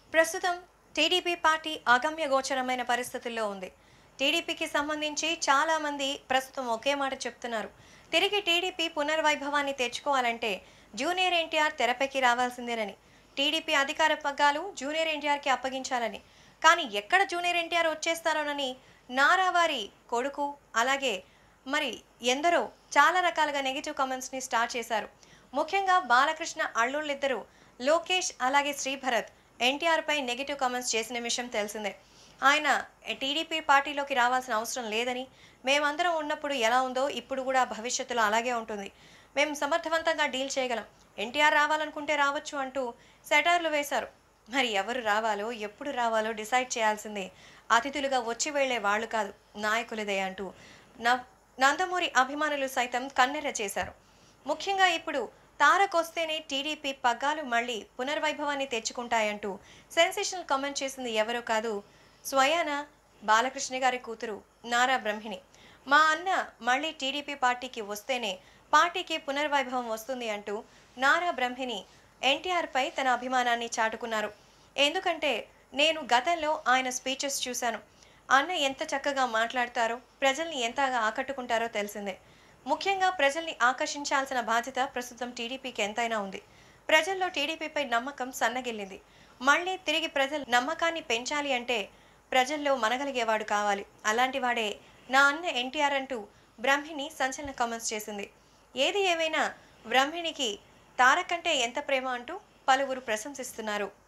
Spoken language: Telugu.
ప్రస్తుతం టీడీపీ పార్టీ అగమ్య గోచరమైన పరిస్థితుల్లో ఉంది టీడీపీకి సంబంధించి చాలా మంది ప్రస్తుతం ఒకే మాట చెప్తున్నారు తిరిగి టీడీపీ పునర్వైభవాన్ని తెచ్చుకోవాలంటే జూనియర్ ఎన్టీఆర్ తెరపైకి రావాల్సిందేనని టీడీపీ అధికార పగ్గాలు జూనియర్ ఎన్టీఆర్కి అప్పగించాలని కానీ ఎక్కడ జూనియర్ ఎన్టీఆర్ వచ్చేస్తారోనని నారా వారి కొడుకు అలాగే మరి ఎందరో చాలా రకాలుగా నెగిటివ్ కామెంట్స్ని స్టార్ట్ చేశారు ముఖ్యంగా బాలకృష్ణ అల్లుళ్ళిద్దరూ లోకేష్ అలాగే శ్రీభరత్ ఎన్టీఆర్ పై నెగిటివ్ కామెంట్స్ చేసిన విషయం తెలిసిందే ఆయన టీడీపీ పార్టీలోకి రావాల్సిన అవసరం లేదని మేమందరం ఉన్నప్పుడు ఎలా ఉందో ఇప్పుడు కూడా భవిష్యత్తులో అలాగే ఉంటుంది మేము సమర్థవంతంగా డీల్ చేయగలం ఎన్టీఆర్ రావాలనుకుంటే రావచ్చు అంటూ సెటార్లు వేశారు మరి ఎవరు రావాలో ఎప్పుడు రావాలో డిసైడ్ చేయాల్సిందే అతిథులుగా వచ్చి వెళ్లే వాళ్ళు కాదు నాయకులదే అంటూ న- నందమూరి అభిమానులు సైతం కన్నెర చేశారు ముఖ్యంగా ఇప్పుడు తారకొస్తేనే టీడీపీ పగ్గాలు మళ్ళీ పునర్వైభవాన్ని తెచ్చుకుంటాయంటూ సెన్సేషనల్ కామెంట్ చేసింది ఎవరో కాదు స్వయాన బాలకృష్ణ గారి కూతురు నారా బ్రహ్మిణి మా అన్న మళ్ళీ టీడీపీ పార్టీకి వస్తేనే పార్టీకి పునర్వైభవం వస్తుంది అంటూ నారా బ్రహ్మిణి ఎన్టీఆర్ పై తన అభిమానాన్ని చాటుకున్నారు ఎందుకంటే నేను గతంలో ఆయన స్పీచెస్ చూశాను అన్న ఎంత చక్కగా మాట్లాడతారో ప్రజల్ని ఎంతగా ఆకట్టుకుంటారో తెలిసిందే ముఖ్యంగా ప్రజల్ని ఆకర్షించాల్సిన బాధ్యత ప్రస్తుతం టీడీపీకి ఎంతైనా ఉంది ప్రజల్లో టీడీపీపై నమ్మకం సన్నగిల్లింది మళ్ళీ తిరిగి ప్రజల నమ్మకాన్ని పెంచాలి అంటే ప్రజల్లో మనగలిగేవాడు కావాలి అలాంటి వాడే నా అన్న ఎన్టీఆర్ అంటూ బ్రహ్మిణి సంచలన కామెంట్స్ చేసింది ఏది ఏమైనా బ్రహ్మిణికి తారకంటే ఎంత ప్రేమ అంటూ పలువురు ప్రశంసిస్తున్నారు